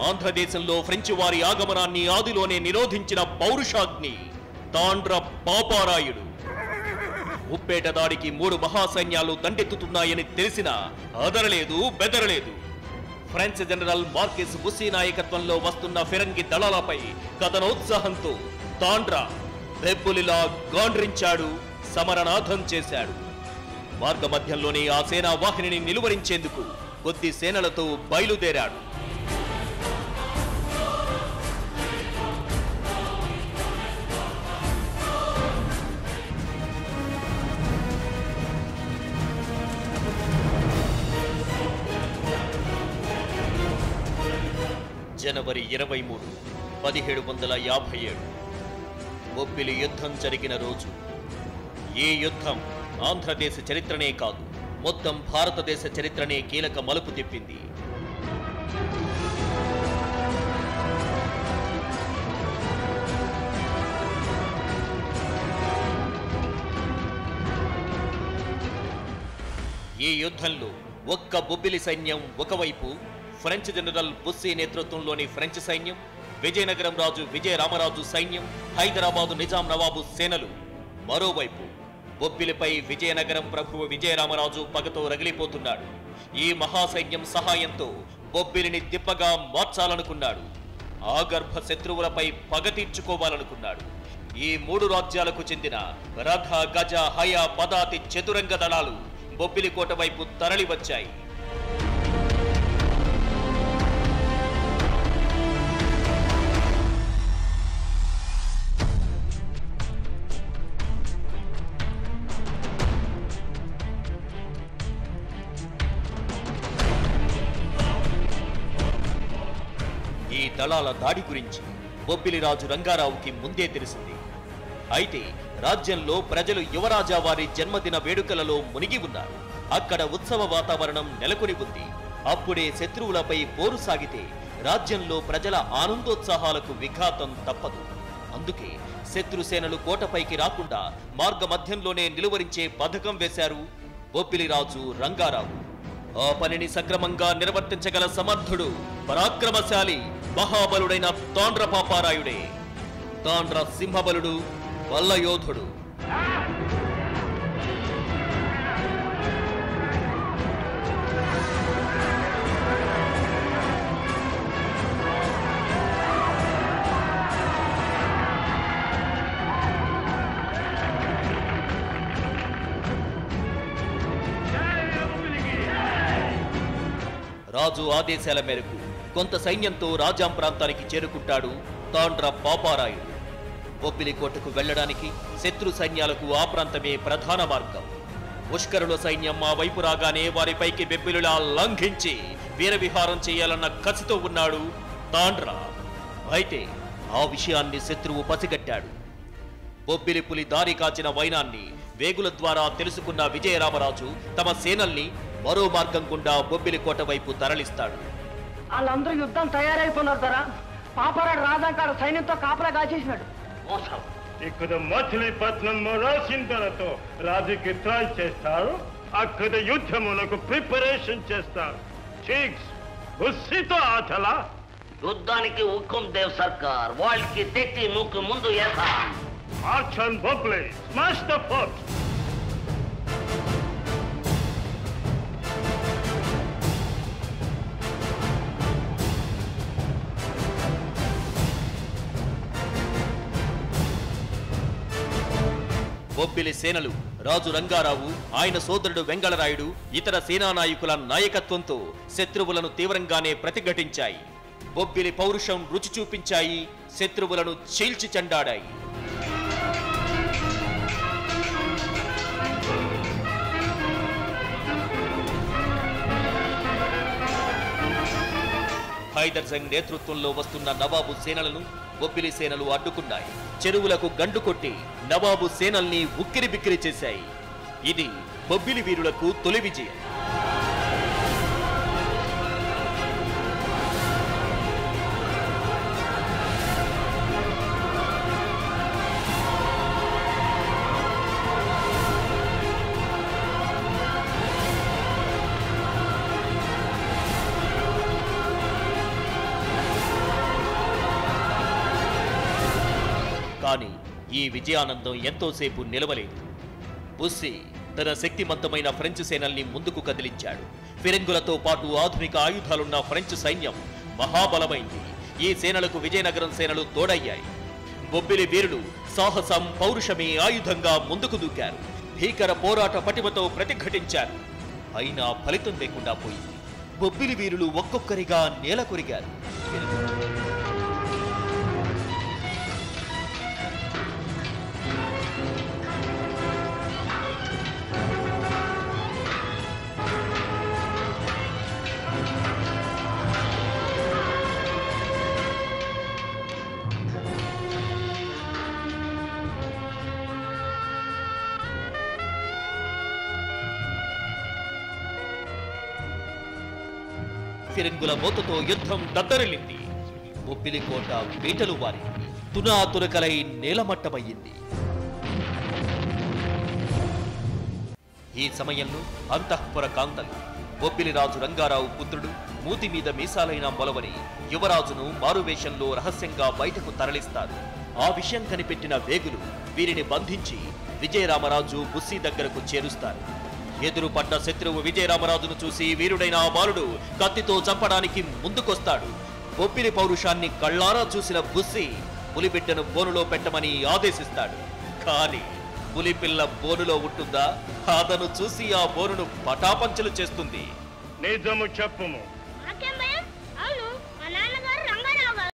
ఆంధ్రదేశంలో ఫ్రెంచ్ వారి ఆగమనాన్ని ఆదిలోనే నిరోధించిన పౌరుషాగ్ని తాండ్ర పాపారాయుడు ఉప్పేట దాడికి మూడు మహాసైన్యాలు దండెత్తుతున్నాయని తెలిసినా అదరలేదు బెదరలేదు ఫ్రెంచ్ జనరల్ మార్కెస్ బుస్సీ నాయకత్వంలో వస్తున్న ఫిరంగి దళాలపై కథనోత్సాహంతో తాండ్రా బెబ్బులిలా గాండ్రించాడు సమరనాథం చేశాడు మార్గ మధ్యంలోనే ఆ సేనా వాహినిని నిలువరించేందుకు కొద్ది సేనలతో బయలుదేరాడు జనవరి ఇరవై మూడు పదిహేడు వందల యాభై ఏడు బొబ్బిలి యుద్ధం జరిగిన రోజు ఈ యుద్ధం ఆంధ్రదేశ చరిత్రనే కాదు మొత్తం భారతదేశ చరిత్రనే కీలక మలుపు తిప్పింది ఈ యుద్ధంలో ఒక్క బొబ్బిలి సైన్యం ఒకవైపు ఫ్రెంచ్ జనరల్ బుస్సీ నేతృత్వంలోని ఫ్రెంచ్ సైన్యం విజయనగరం రాజు విజయ రామరాజు సైన్యం హైదరాబాదు నిజాం నవాబు సేనలు మరోవైపు బొబ్బిలిపై విజయనగరం ప్రభువు విజయరామరాజు పగతో రగిలిపోతున్నాడు ఈ మహాసైన్యం సహాయంతో బొబ్బిలిని దిబ్బగా మార్చాలనుకున్నాడు ఆగర్భ శత్రువులపై పగ తీర్చుకోవాలనుకున్నాడు ఈ మూడు రాజ్యాలకు చెందిన రథ గజ హయ పదాతి చతురంగ దళాలు బొబ్బిలి కోట వైపు తరలి వచ్చాయి ఈ దళాల దాడి గురించి బొబ్బిలి రాజు రంగారావుకి ముందే తెలిసింది అయితే రాజ్యంలో ప్రజలు యువరాజా వారి జన్మదిన వేడుకలలో మునిగి ఉన్నారు అక్కడ ఉత్సవ వాతావరణం నెలకొని ఉంది అప్పుడే శత్రువులపై పోరు సాగితే రాజ్యంలో ప్రజల ఆనందోత్సాహాలకు విఘాతం తప్పదు అందుకే శత్రుసేనలు కోటపైకి రాకుండా మార్గ మధ్యంలోనే నిలువరించే పథకం వేశారు బొబ్బిలి రాజు రంగారావు ఆ పనిని సక్రమంగా నిర్వర్తించగల సమర్థుడు పరాక్రమశాలి మహాబలుడైన తాండ్ర పాపారాయుడే తాండ్ర సింహబలుడు వల్లయోధుడు రాజు ఆదేశాల మేరకు కొంత సైన్యంతో రాజాం ప్రాంతానికి చేరుకుంటాడు తాండ్ర పాపారాయుడు బొబ్బిలి కోటకు వెళ్ళడానికి శత్రు సైన్యాలకు ఆ ప్రాంతమే ప్రధాన మార్గం ముష్కరుల సైన్యం ఆ వైపు రాగానే వారిపైకి బెబ్బిలులా లంఘించి వీరవిహారం చేయాలన్న కసితో ఉన్నాడు తాండ్ర అయితే ఆ విషయాన్ని శత్రువు పసిగట్టాడు బొబ్బిలి పులి దారి కాచిన వైనాన్ని వేగుల ద్వారా తెలుసుకున్న విజయరామరాజు తమ సేనల్ని మరో మార్గం గుండా బొబ్బిలి కోట వైపు తరలిస్తాడు వాళ్ళందరూ యుద్ధం తయారైపోయినారు ధర పాపరాడు రాజాంకాడ సైన్యంతో కాపలా కాచేసినాడు మోసం ఇక్కడ మచిలీపట్నం రాసిందలతో రాజుకి ట్రై చేస్తారు అక్కడ యుద్ధమునకు ప్రిపరేషన్ చేస్తారు చీక్స్ బుస్సితో ఆటలా యుద్ధానికి హుకుం దేవ్ సర్కార్ వాళ్ళకి తెచ్చి నువ్వు ముందు వేసాం march and Bobbili smash the fort Bobbili సేనలు రాజు రంగారావు ఆయన సోదరుడు వెంగళరాయుడు ఇతర సేనా నాయకుల నాయకత్వంతో శత్రువులను తీవ్రంగానే ప్రతిఘటించాయి బొబ్బిలి పౌరుషం రుచి చూపించాయి శత్రువులను చీల్చి చెండాడాయి హైదర్ సంగ్ నేతృత్వంలో వస్తున్న నవాబు సేనలను బొబ్బిలి సేనలు అడ్డుకున్నాయి చెరువులకు గండు కొట్టి నవాబు సేనల్ని ఉక్కిరి బిక్కిరి చేశాయి ఇది బొబ్బిలి వీరులకు తొలి విజయం కానీ ఈ విజయానందం ఎంతోసేపు నిలవలేదు బుస్సి తన శక్తిమంతమైన ఫ్రెంచ్ సేనల్ని ముందుకు కదిలించాడు ఫిరంగులతో పాటు ఆధునిక ఆయుధాలున్న ఫ్రెంచ్ సైన్యం మహాబలమైంది ఈ సేనలకు విజయనగరం సేనలు తోడయ్యాయి బొబ్బిలి వీరులు సాహసం పౌరుషమే ఆయుధంగా ముందుకు దూకారు భీకర పోరాట పటిమతో ప్రతిఘటించారు అయినా ఫలితం లేకుండా పోయింది బొబ్బిలి వీరులు ఒక్కొక్కరిగా నేల కొరిగారు ఫిరంగుల మోతతో యుద్ధం దద్దరిల్లింది బొబ్బిలి కోట బీటలు వారింది తునా తునకలై నేలమట్టమయ్యింది ఈ సమయంలో అంతఃపుర కాంతలు బొబ్బిలి రాజు రంగారావు పుత్రుడు మూతి మీద మీసాలైన మొలవని యువరాజును మారువేషంలో రహస్యంగా బయటకు తరలిస్తారు ఆ విషయం కనిపెట్టిన వేగులు వీరిని బంధించి విజయరామరాజు బుస్సి దగ్గరకు చేరుస్తారు ఎదురు పడ్డ శత్రువు విజయరామరాజును చూసి వీరుడైన ఆ బాలుడు కత్తితో చంపడానికి ముందుకొస్తాడు బొబ్బిలి పౌరుషాన్ని కళ్ళారా చూసిన బుస్సి పులిబిడ్డను బోనులో పెట్టమని ఆదేశిస్తాడు కానీ పులిపిల్ల బోనులో ఉంటుందా అతను చూసి ఆ బోనును పటాపంచలు చేస్తుంది నిజము చెప్పుము నాకేం